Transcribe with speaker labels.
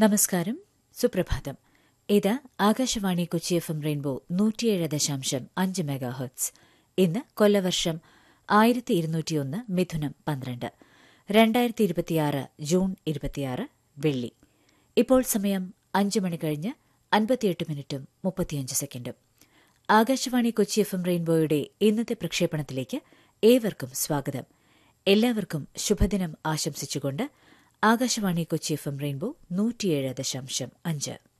Speaker 1: നമസ്കാരം സുപ്രഭാതം ഇത് Akashvani Kochi F M rainbow നൂറ്റിയേഴ് ദശാംശം അഞ്ച് മെഗാ ഹെർട്സ് ഇന്ന് കൊല്ലവർഷം ആയിരത്തി ഇരുന്നൂറ്റിയൊന്ന് മിഥുനം പന്ത്രണ്ട് രണ്ടായിരത്തി ഇരുപത്തിയാറ് ജൂൺ ഇരുപത്തിയാറ് വെള്ളി ഇപ്പോൾ സമയം അഞ്ച് മണി കഴിഞ്ഞ് അൻപത്തിയെട്ട് മിനിറ്റും മുപ്പത്തിയഞ്ച് സെക്കൻഡും ആകാശവാണി കൊച്ചി എഫ് എം റെയിൻബോയുടെ ഇന്നത്തെ പ്രക്ഷേപണത്തിലേക്ക് ഏവർക്കും സ്വാഗതം എല്ലാവർക്കും ശുഭദിനം ആശംസിച്ചുകൊണ്ട് Akashvani Kochi F M rainbow നൂറ്റിയേഴ് ദശാംശം അഞ്ച്